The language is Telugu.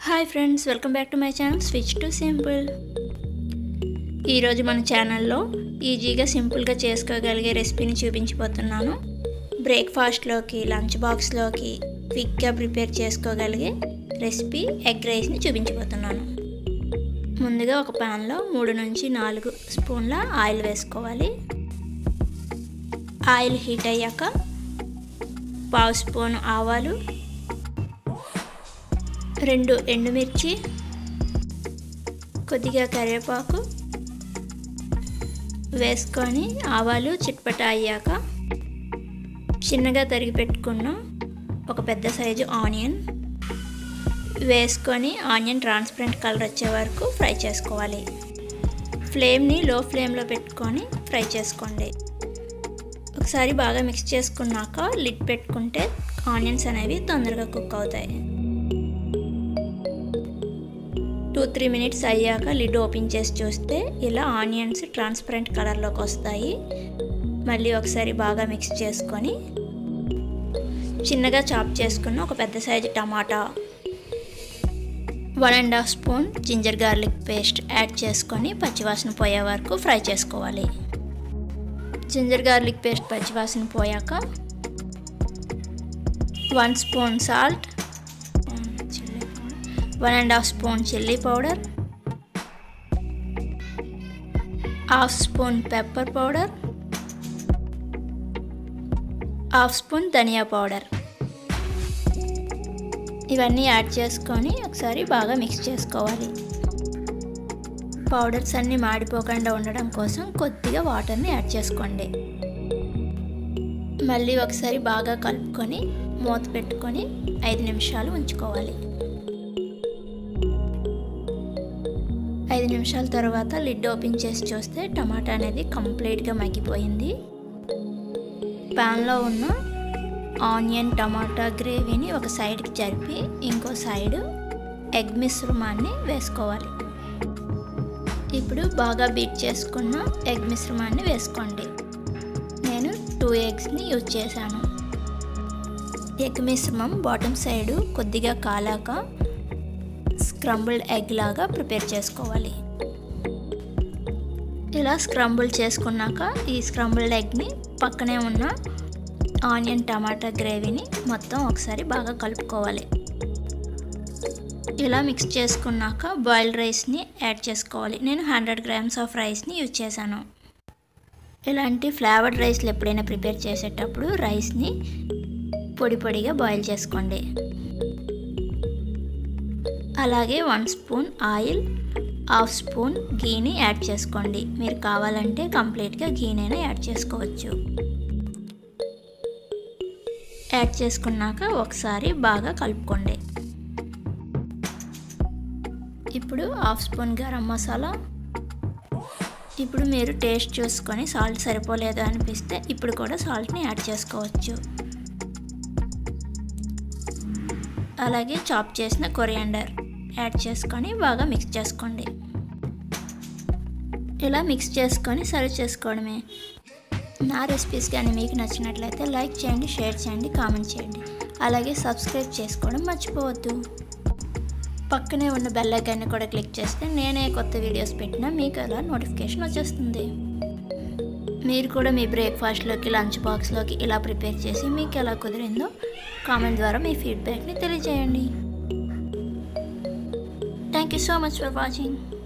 hi friends welcome back to my channel switch to simple ఈరోజు మన ఛానల్లో ఈజీగా సింపుల్గా చేసుకోగలిగే రెసిపీని చూపించబోతున్నాను బ్రేక్ఫాస్ట్లోకి లంచ్ బాక్స్లోకి క్విక్గా ప్రిపేర్ చేసుకోగలిగే రెసిపీ ఎగ్ రైస్ని చూపించబోతున్నాను ముందుగా ఒక ప్యాన్లో మూడు నుంచి నాలుగు స్పూన్ల ఆయిల్ వేసుకోవాలి ఆయిల్ హీట్ అయ్యాక పావు స్పూన్ ఆవాలు రెండు ఎండుమిర్చి కొద్దిగా కరివేపాకు వేసుకొని ఆవాలు చిట్పట అయ్యాక చిన్నగా తరిగి పెట్టుకున్న ఒక పెద్ద సైజు ఆనియన్ వేసుకొని ఆనియన్ ట్రాన్స్పరెంట్ కలర్ వచ్చే వరకు ఫ్రై చేసుకోవాలి ఫ్లేమ్ని లో ఫ్లేమ్లో పెట్టుకొని ఫ్రై చేసుకోండి ఒకసారి బాగా మిక్స్ చేసుకున్నాక లిడ్ పెట్టుకుంటే ఆనియన్స్ అనేవి తొందరగా కుక్ అవుతాయి టూ త్రీ మినిట్స్ అయ్యాక లిడ్ ఓపెన్ చేసి చూస్తే ఇలా ఆనియన్స్ ట్రాన్స్పరెంట్ కలర్లోకి వస్తాయి మళ్ళీ ఒకసారి బాగా మిక్స్ చేసుకొని చిన్నగా చాప్ చేసుకున్న ఒక పెద్ద సైజు టమాటా one and half spoon ginger garlic paste add చేసుకొని పచ్చివాసన పోయే వరకు ఫ్రై చేసుకోవాలి జింజర్ గార్లిక్ పేస్ట్ పచ్చివాసన పోయాక one spoon salt one and half spoon chilli powder half spoon pepper powder half spoon ధనియా పౌడర్ ఇవన్నీ యాడ్ చేసుకొని ఒకసారి బాగా మిక్స్ చేసుకోవాలి పౌడర్స్ అన్నీ మాడిపోకుండా ఉండడం కోసం కొద్దిగా వాటర్ని యాడ్ చేసుకోండి మళ్ళీ ఒకసారి బాగా కలుపుకొని మూత పెట్టుకొని ఐదు నిమిషాలు ఉంచుకోవాలి ఐదు నిమిషాల తర్వాత లిడ్ ఓపెన్ చేసి చూస్తే టమాటా అనేది కంప్లీట్గా మగ్గిపోయింది ప్యాన్లో ఉన్న ఆనియన్ టమాటా గ్రేవీని ఒక సైడ్కి జరిపి ఇంకో సైడు ఎగ్ మిశ్రమాన్ని వేసుకోవాలి ఇప్పుడు బాగా బీట్ చేసుకున్న ఎగ్ మిశ్రమాన్ని వేసుకోండి నేను టూ ఎగ్స్ని యూజ్ చేశాను ఎగ్ మిశ్రమం బాటమ్ సైడు కొద్దిగా కాలాక స్క్రంబుల్డ్ ఎగ్ లాగా ప్రిపేర్ చేసుకోవాలి ఇలా స్క్రంబుల్ చేసుకున్నాక ఈ స్క్రంబుల్డ్ ఎగ్ని పక్కనే ఉన్న ఆనియన్ టమాటా గ్రేవీని మొత్తం ఒకసారి బాగా కలుపుకోవాలి ఇలా మిక్స్ చేసుకున్నాక బాయిల్డ్ రైస్ని యాడ్ చేసుకోవాలి నేను హండ్రెడ్ గ్రామ్స్ ఆఫ్ రైస్ని యూజ్ చేశాను ఇలాంటి ఫ్లేవర్డ్ రైస్లు ఎప్పుడైనా ప్రిపేర్ చేసేటప్పుడు రైస్ని పొడి పొడిగా బాయిల్ చేసుకోండి అలాగే one spoon oil half spoon గీని యాడ్ చేసుకోండి మీరు కావాలంటే కంప్లీట్గా గీనైనా యాడ్ చేసుకోవచ్చు యాడ్ చేసుకున్నాక ఒకసారి బాగా కలుపుకోండి ఇప్పుడు హాఫ్ స్పూన్ గరం మసాలా ఇప్పుడు మీరు టేస్ట్ చూసుకొని సాల్ట్ సరిపోలేదు అనిపిస్తే ఇప్పుడు కూడా సాల్ట్ని యాడ్ చేసుకోవచ్చు అలాగే చాప్ చేసిన కొరియాండర్ యాడ్ చేసుకొని బాగా మిక్స్ చేసుకోండి ఇలా మిక్స్ చేసుకొని సర్వ్ చేసుకోవడమే నా రెసిపీస్ కానీ మీకు నచ్చినట్లయితే లైక్ చేయండి షేర్ చేయండి కామెంట్ చేయండి అలాగే సబ్స్క్రైబ్ చేసుకోవడం మర్చిపోవద్దు పక్కనే ఉన్న బెల్ ఐకాన్ని కూడా క్లిక్ చేస్తే నేనే కొత్త వీడియోస్ పెట్టినా మీకు అలా నోటిఫికేషన్ వచ్చేస్తుంది మీరు కూడా మీ బ్రేక్ఫాస్ట్లోకి లంచ్ బాక్స్లోకి ఇలా ప్రిపేర్ చేసి మీకు ఎలా కుదిరిందో కామెంట్ ద్వారా మీ ఫీడ్బ్యాక్ని తెలియజేయండి thank you so much for watching